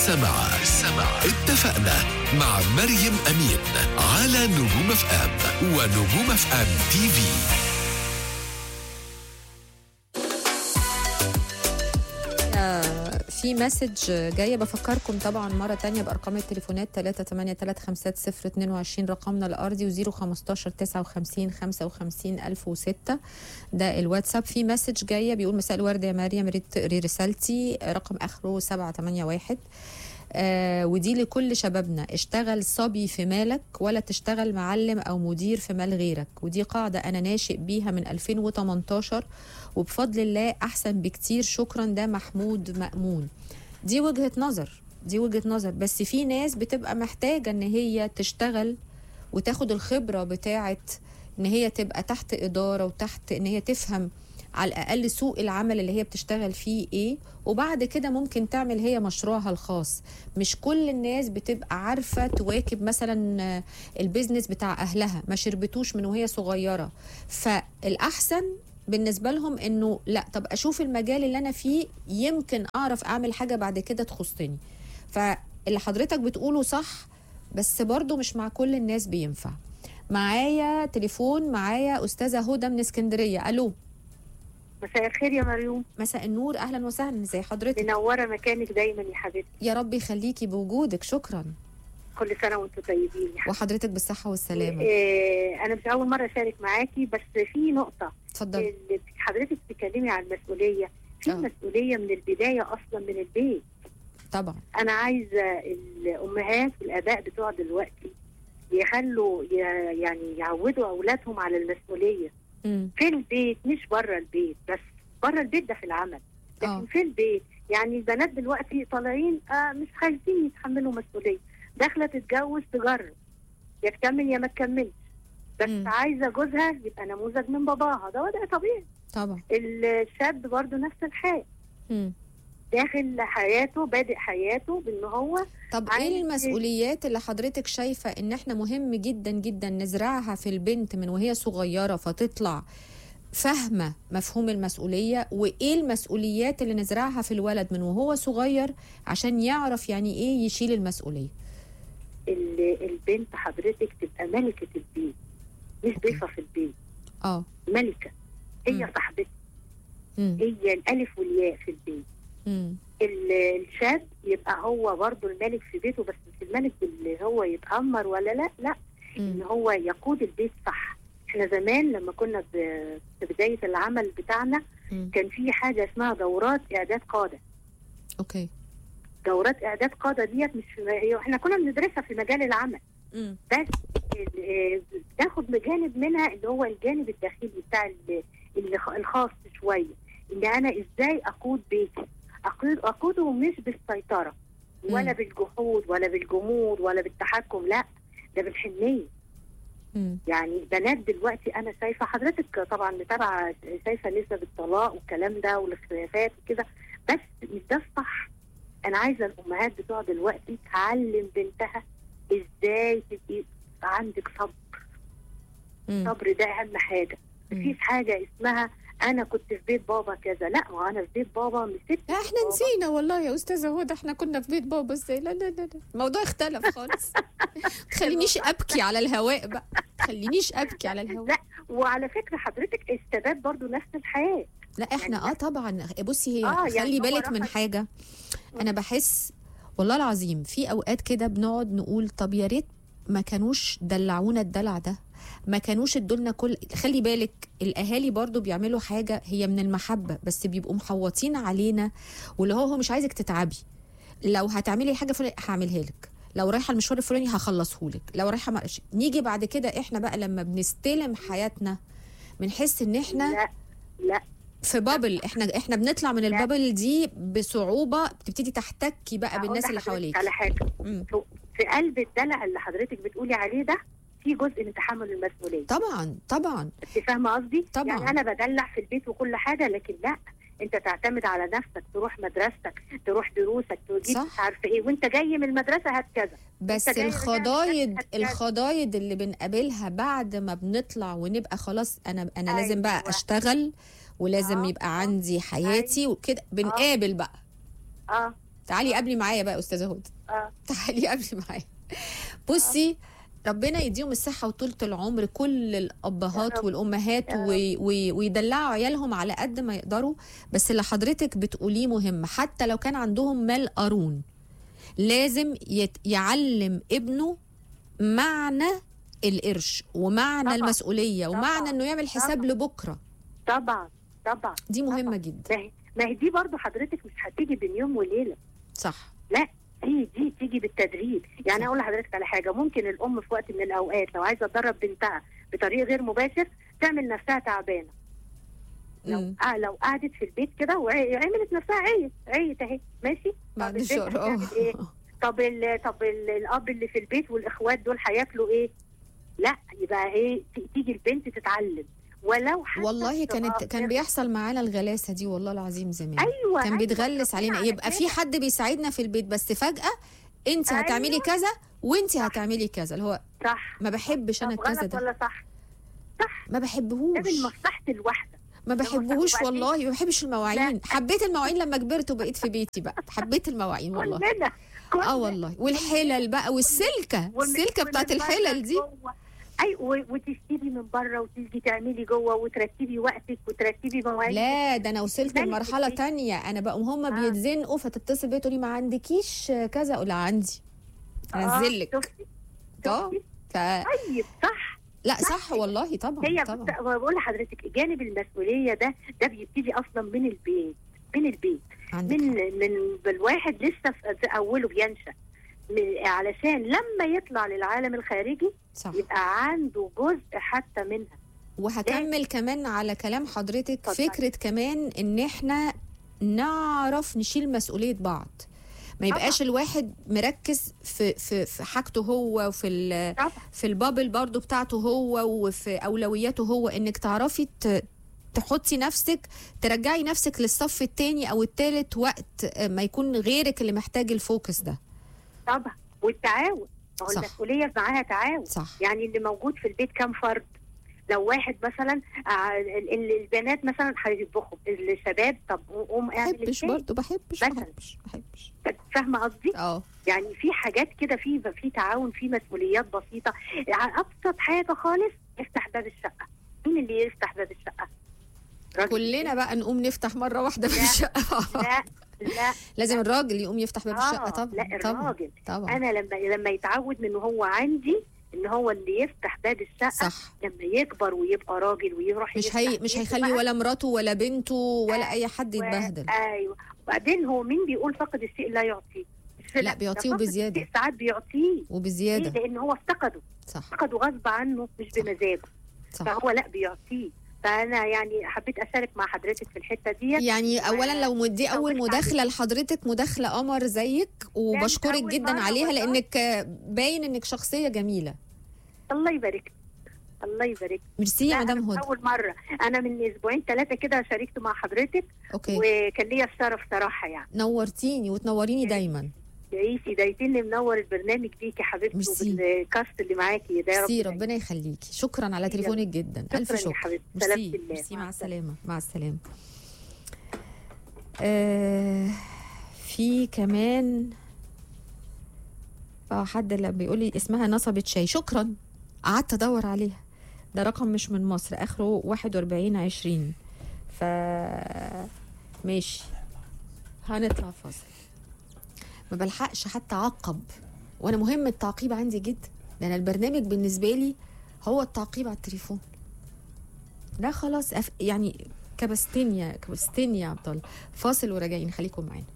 لسه مع لسه مع اتفقنا مع مريم أمين على نجوم اف ام ونجوم اف ام تي في آه، في مسج جاية بفكركم طبعا مرة تانية بأرقام التليفونات 3835022 رقمنا الأرضي و015 59 55 1006 ده الواتساب في مسج جاية بيقول مساء الورد يا مريم ريت تقري رسالتي رقم آخره 781 آه ودي لكل شبابنا اشتغل صبي في مالك ولا تشتغل معلم او مدير في مال غيرك ودي قاعده انا ناشئ بيها من 2018 وبفضل الله احسن بكتير شكرا ده محمود مأمون دي وجهه نظر دي وجهه نظر بس في ناس بتبقى محتاجه ان هي تشتغل وتاخد الخبره بتاعه ان هي تبقى تحت اداره وتحت ان هي تفهم على الاقل سوق العمل اللي هي بتشتغل فيه ايه وبعد كده ممكن تعمل هي مشروعها الخاص مش كل الناس بتبقى عارفه تواكب مثلا آه، البيزنس بتاع اهلها ما شربتوش من وهي صغيره فالاحسن بالنسبه لهم انه لا طب اشوف المجال اللي انا فيه يمكن اعرف اعمل حاجه بعد كده تخصني فاللي حضرتك بتقوله صح بس برضو مش مع كل الناس بينفع معايا تليفون معايا استاذه هدى من اسكندريه الو مساء الخير يا مريوم مساء النور اهلا وسهلا ازي حضرتك منوره مكانك دايما يا حبيبتي يا رب يخليكي بوجودك شكرا كل سنه وانتم طيبين يا حبيبتي وحضرتك بالصحه والسلامه إيه انا مش اول مره اشارك معاكي بس في نقطه اتفضلي اللي حضرتك بتتكلمي عن المسؤوليه في آه. مسؤوليه من البدايه اصلا من البيت طبعا انا عايزه الامهات والاباء بتوع دلوقتي يخلوا ي- يعني يعودوا اولادهم على المسؤوليه امم في البيت مش بره البيت بس بره البيت ده في العمل لكن آه. في البيت يعني البنات دلوقتي طالعين آه مش خايفين يتحملوا مسؤوليه داخله تتجوز تجرب يا تكمل يا ما تكملش بس مم. عايزه جوزها يبقى نموذج من باباها ده وضع طبيعي طبعا الشاب برضو نفس الحال امم داخل حياته بادئ حياته بان هو طب عايز- ايه المسؤوليات اللي حضرتك شايفه ان احنا مهم جدا جدا نزرعها في البنت من وهي صغيره فتطلع فاهمه مفهوم المسؤوليه وايه المسؤوليات اللي نزرعها في الولد من وهو صغير عشان يعرف يعني ايه يشيل المسؤوليه ال- البنت حضرتك تبقى ملكه البيت مش ضيفه في البيت اه ملكه هي مم. صاحبتها امم هي الالف والياء في البيت امم ال- الشاب يبقى هو برضه الملك في بيته بس مش الملك اللي هو يتأمر ولا لا لا ان هو يقود البيت صح احنا زمان لما كنا ب- في بدايه العمل بتاعنا مم. كان في حاجه اسمها دورات اعداد قاده اوكي دورات اعداد قاده ديت مش هي احنا كنا بندرسها في مجال العمل امم بس ال- آه، بتاخد بجانب منها اللي هو الجانب الداخلي بتاع ال- اللي خ- الخاص شويه ان انا ازاي اقود بيتي أقود اقوده مش بالسيطره ولا مم. بالجحود ولا بالجمود ولا بالتحكم لا ده بالحنيه امم يعني بنات دلوقتي انا شايفه حضرتك طبعا متابعه شايفه نسب الطلاق والكلام ده والاختلافات وكده بس مش ده الصح انا عايزه الامهات بتوع دلوقتي تعلم بنتها ازاي تبقي عندك صبر الصبر ده اهم حاجه مفيش حاجه اسمها انا كنت في بيت بابا كذا لا ما انا في بيت بابا مش ست لا احنا نسينا والله يا استاذه هدى احنا كنا في بيت بابا ازاي لا لا لا لا الموضوع اختلف خالص تخلينيش ابكي على الهواء بقى تخلينيش ابكي على الهواء لا وعلى فكره حضرتك الشباب برضو نفس الحياه لا احنا اه طبعا بصي هي آه، خلي يعني هو بالك من رفض- حاجه انا بحس والله العظيم في اوقات كده بنقعد نقول طب يا ريت ما كانوش دلعونا الدلع ده ما كانوش ادولنا كل خلي بالك الاهالي برضو بيعملوا حاجه هي من المحبه بس بيبقوا محوطين علينا واللي هو هو مش عايزك تتعبي لو هتعملي حاجه فلانيه هعملها لك لو رايحه المشوار الفلاني هخلصه لك لو رايحه مع... نيجي بعد كده احنا بقى لما بنستلم حياتنا بنحس ان احنا لا لا في بابل احنا احنا بنطلع من البابل دي بصعوبه بتبتدي تحتكي بقى هقول بالناس اللي لحضرتك حواليك على حاجه مم. في قلب الدلع اللي حضرتك بتقولي عليه ده في جزء من تحمل المسؤوليه طبعا طبعا انت فاهمه قصدي طبعاً. يعني انا بدلع في البيت وكل حاجه لكن لا انت تعتمد على نفسك تروح مدرستك تروح دروسك تجيب صح. مش عارفه ايه وانت جاي من المدرسه هات كذا بس أنت جاي الخضايد رجعت هتكلم. الخضايد اللي بنقابلها بعد ما بنطلع ونبقى خلاص انا انا لازم بقى أيوة. اشتغل ولازم آه، يبقى آه. عندي حياتي وكده بنقابل بقى اه تعالي قابلي معايا بقى يا استاذه هدى اه تعالي قابلي معايا بصي ربنا يديهم الصحة وطولة العمر كل يا الأبهات رب. والأمهات يا رب. وي- وي- ويدلعوا عيالهم على قد ما يقدروا بس اللي حضرتك بتقوليه مهم حتى لو كان عندهم مال قارون لازم يت- يعلم ابنه معنى القرش ومعنى طبعا. المسؤولية ومعنى طبعا. انه يعمل حساب طبعا. لبكرة طبعا طبعا دي مهمة طبعا. جدا ما هي ما هي دي برضه حضرتك مش هتيجي بين يوم وليله صح لا دي دي تيجي بالتدريب يعني اقول لحضرتك على حاجه ممكن الام في وقت من الاوقات لو عايزه تدرب بنتها بطريق غير مباشر تعمل نفسها تعبانه لو مم. آه لو قعدت في البيت كده وعملت نفسها عيت عيت اهي ماشي بعد طب البنت الشهر هتعمل اه ايه طب ال طب ال الاب اللي في البيت والاخوات دول هياكلوا ايه لا يبقى ايه ت- تيجي البنت تتعلم ولو حتى والله كانت تبقى- كان بيحصل معانا الغلاسة دي والله العظيم زمان ايوه كان أيوة، بيتغلس علينا على يبقى في كده. حد بيساعدنا في البيت بس فجأة انت أيوة. هتعملي كذا وانت صح. هتعملي كذا اللي هو صح ما بحبش انا طب الكذا غلط ده ولا صح صح ما ده بحبهوش من مصلحه الواحده ما بحبهوش وبعدين- والله ما بحبش المواعين لا. حبيت المواعين لما كبرت وبقيت في بيتي بقى حبيت المواعين والله كلنا كلنا. اه والله والحلل بقى والسلكه ومن- السلكه بتاعت ومن بره الحلل دي لجوه. اي و- وتشتري من بره وتيجي تعملي جوه وترتبي وقتك وترتبي مواعيدك لا ده انا وصلت ملك لمرحله البيت. تانية انا بقى هم آه. بيتزنقوا فتتصل بيا تقولي ما عندكيش كذا اقول عندي انزل لك شفتي اه شفتي؟ ف... طيب صح لا صح والله طبعا هي طبعا بص- بقول لحضرتك جانب المسؤوليه ده ده بيبتدي اصلا من البيت من البيت عندك من حق. من الواحد لسه في في اوله بينشا من- علشان لما يطلع للعالم الخارجي صح يبقى عنده جزء حتى منها وهكمل كمان على كلام حضرتك اتفضلي. فكرة كمان ان احنا نعرف نشيل مسؤولية بعض ما يبقاش الواحد مركز في في في حاجته هو وفي ال- طبعا في البابل برضو بتاعته هو وفي اولوياته هو انك تعرفي ت- تحطي نفسك ترجعي نفسك للصف التاني او التالت وقت ما يكون غيرك اللي محتاج الفوكس ده طبعا والتعاون ما هو صح. المسؤوليه معاها تعاون صح يعني اللي موجود في البيت كام فرد لو واحد مثلا آه، ال- ال- البنات مثلا هيطبخوا الشباب طب قوم اعمل بحبش الشاي. برضو بحبش مثلاً. بحبش بحبش فاهمه قصدي؟ اه يعني في حاجات كده في في تعاون في مسؤوليات بسيطه يعني ابسط حاجه خالص افتح باب الشقه مين اللي يفتح باب الشقه؟ راجل. كلنا بقى نقوم نفتح مره واحده في لا. الشقه لا لا لازم الراجل يقوم يفتح باب الشقه آه، طبعا لا طبعا الراجل طبعا انا لما لما يتعود من هو عندي ان هو اللي يفتح باب الشقه صح لما يكبر ويبقى راجل ويروح مش يفتح هي مش بيته هيخلي بقى. ولا مراته ولا بنته ولا اي حد و- يتبهدل ايوه وبعدين هو مين بيقول فقد الشيء لا يعطيه مش لا، ده بيعطيه فقد وبزيادة. الشيء ساعات بيعطيه ليه؟ وبزياده لان هو افتقده صح افتقده غصب عنه مش صح. بمزاجه صح فهو لا بيعطيه فانا يعني حبيت اشارك مع حضرتك في الحته ديت يعني اولا لو دي اول شكراً مداخله لحضرتك مداخله قمر زيك وبشكرك أول جدا مرة عليها والله. لانك باين انك شخصيه جميله الله يبارك الله يبارك ميرسي يا لا، مدام أنا هدى اول مره انا من اسبوعين ثلاثه كده شاركت مع حضرتك اوكي وكان ليا الشرف صراحه يعني نورتيني وتنوريني دايما تعيشي دايتين اللي منور البرنامج بيك يا حبيبتي ميرسي. وبالكاست اللي معاكي ده يا رب ميرسي دايما. ربنا يخليكي شكرا على يلا. تليفونك جدا الف شكرا يا شكر حبيبتي ميرسي سلامة الله ميرسي مع مع السلامة. السلامه مع السلامه آه في كمان اه حد اللي بيقول لي اسمها نصبة شاي شكرا قعدت ادور عليها ده رقم مش من مصر اخره 41 20 ف ماشي هنطلع فاصل ما بلحقش حتى اعقب وانا مهم التعقيب عندي جدا ده انا البرنامج بالنسبه لي هو التعقيب على التليفون ده خلاص أف... يعني كبستين يا كبستين يا عبد الله فاصل وراجعين خليكم معانا